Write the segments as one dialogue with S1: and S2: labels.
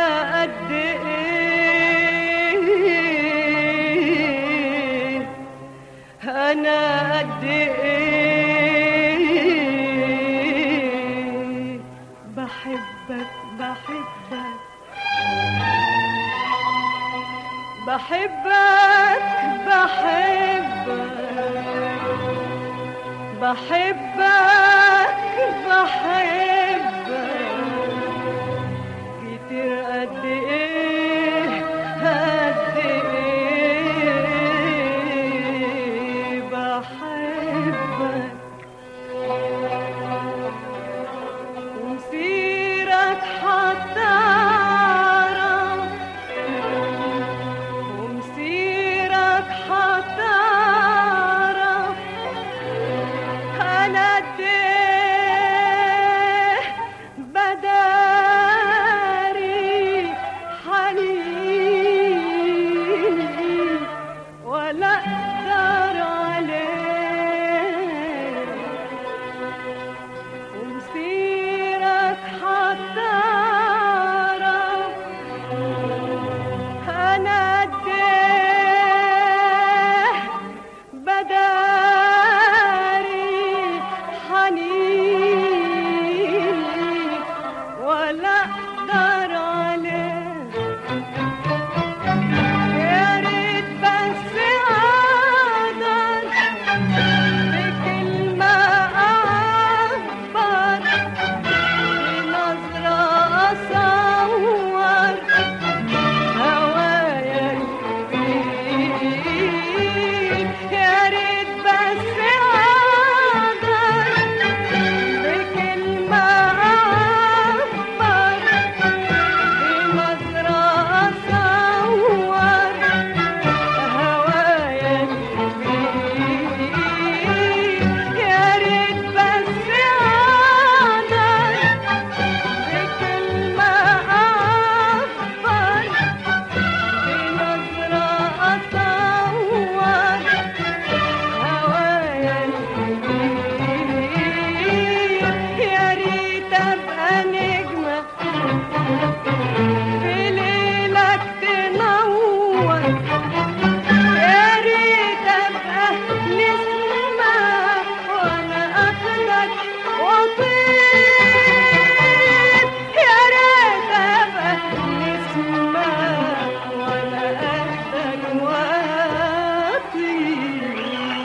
S1: قد ايه انا قد ايه بحبك بحبك بحبك بحبك بحبك بحبك كتير قد ايه قد ايه بحبك ومسيرك حتعرف ومسيرك حتعرف انا قد ايه بداري حنيني ولا اقدر عليه ومسيرك حتعرف انا قد ايه بداري حنيني ولا اقدر عليه يا ريت بس اقدر بكلمة اعبر بنظرة اصور هوايا الكبير يا ريت بس اقدر بكلمة اعبر بنظرة اصور هوايا الكبير يا ريت بس اقدر بكلمة اعبر بنظرة أصور هوايا الكبير يا ريت أبقى نجمة في ليلك تنور يا ريت أبقى نسمة وأنا أخدك وأطير يا ريت أبقى نسمة وأنا أخدك وأطير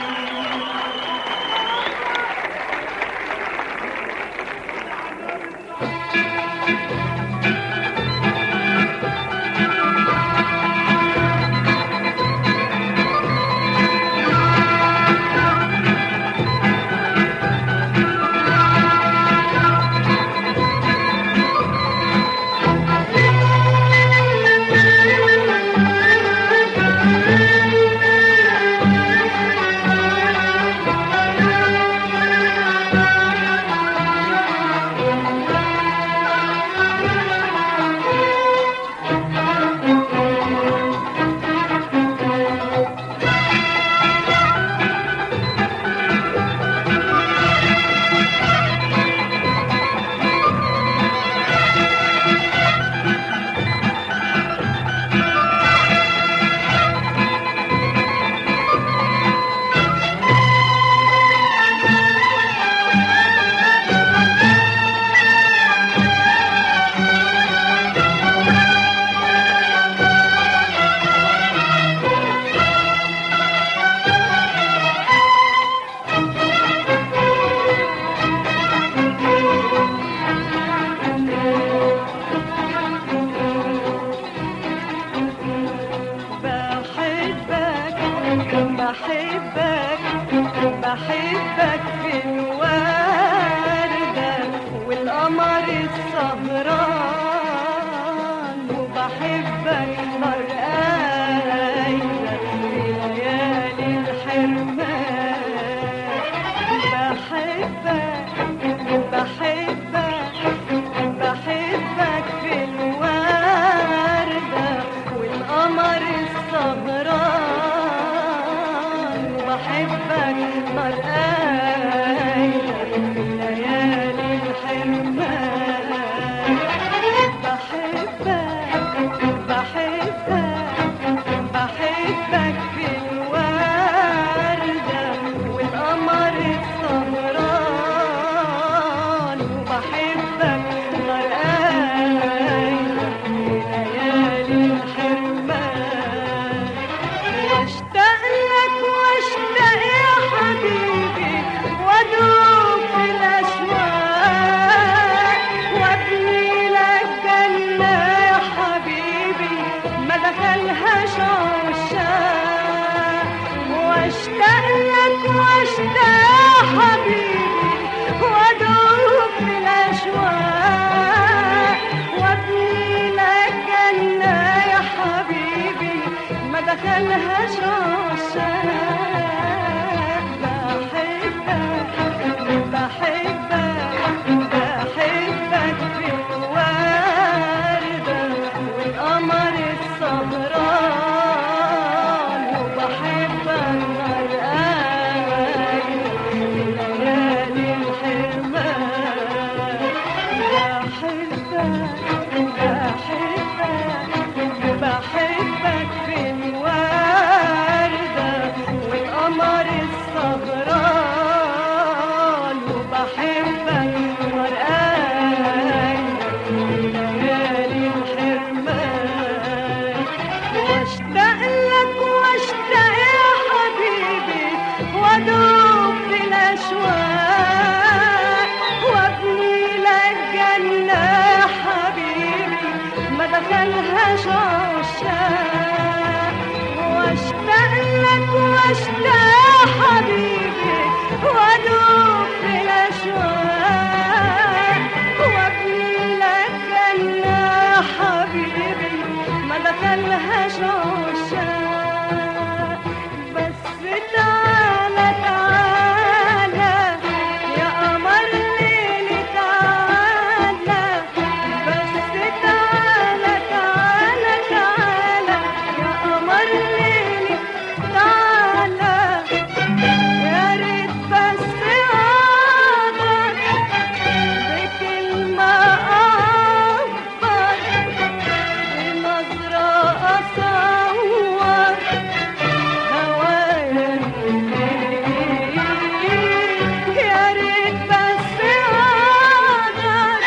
S1: بحبك بحبك بحبك في الوردة والقمر السهران وبحبك مرقاية في ليالي الحرمان بحبك بحبك بحبك في الوردة والقمر السهران وبحبك مرقاية في ليالي الحرمان بحبك دخلهاش عشاق بحبك بحبك بحبك في الوردة والقمر السهران وبحبك غرقان في ليالي الحرمان بحبك بحبك بحبك في الوردة والقمر السهران وبحبك غرقان في ليالي الحرمان واشتاق لك واشتاق يا حبيبي وادوب في الاشواق وابني لك جنة يا حبيبي ما دخلهاش عشاق واشتاق لك واشتاق يا حبيبي وادوب في الاشواق وابني لك جنة يا حبيبي ما دخلهاش عشاق بس تعالى تعالى يا قمر ليلي تعالى بس تعالى تعالى تعالى يا قمر ليلي تعالى يا ريت بس اقدر بكلمة أعبر بنظرة أصور هوايا يا ريت بس أقدر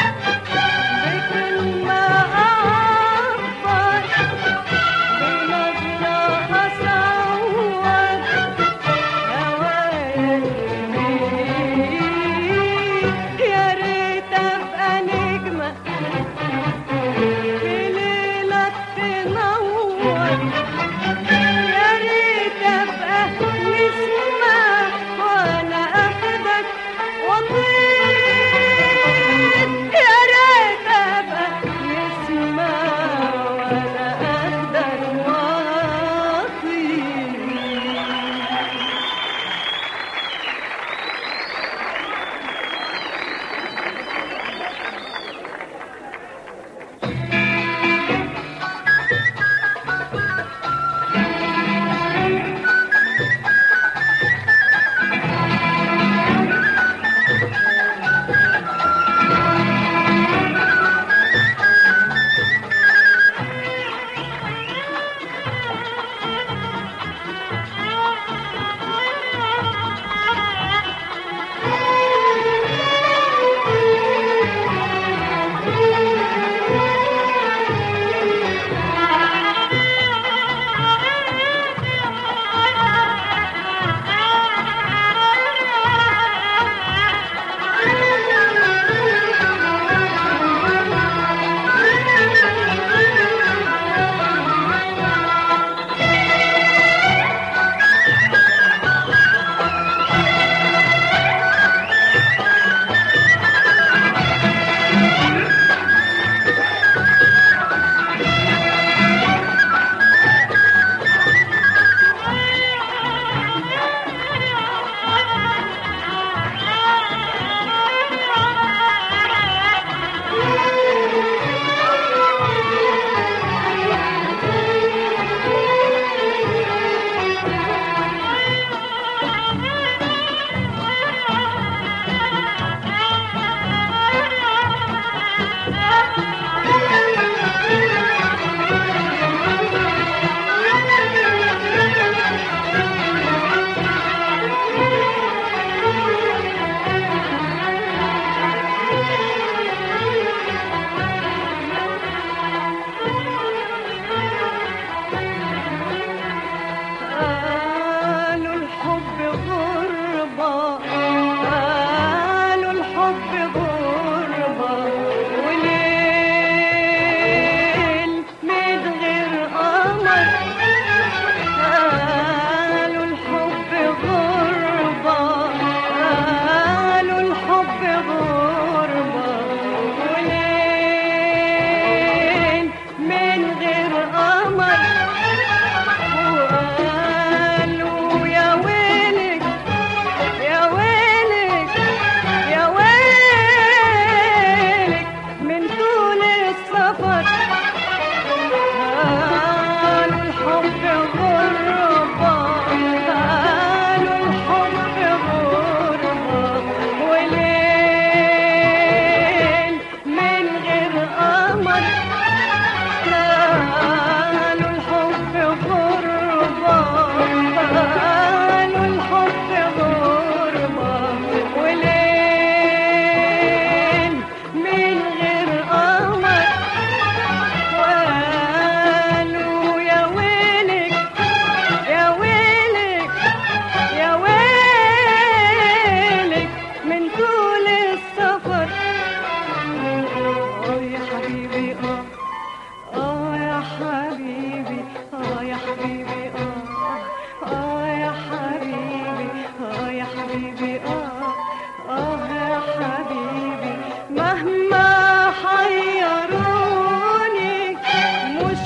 S1: بكلمة أعبر بنظرة أصور يا ريت ابقى نجمة في ليلة تنور يا ريت ابقى نسمة وانا اخدك واطير يا ريت ابقى نسمة وانا اخدك واطير حبيبي اه اه يا حبيبي اه يا حبيبي اه اه يا حبيبي مهما حيروني مش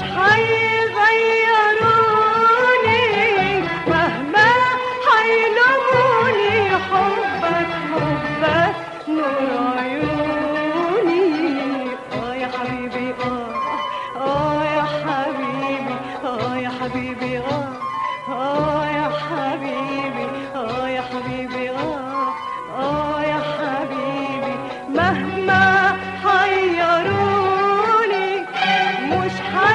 S1: حيغيروني مهما حيلوموني حبك حبك نور عيوني اه يا حبيبي اه اه يا حبيبي اه يا حبيبي اه اه يا حبيبي اه يا حبيبي اه اه يا حبيبي مهما حيروني مش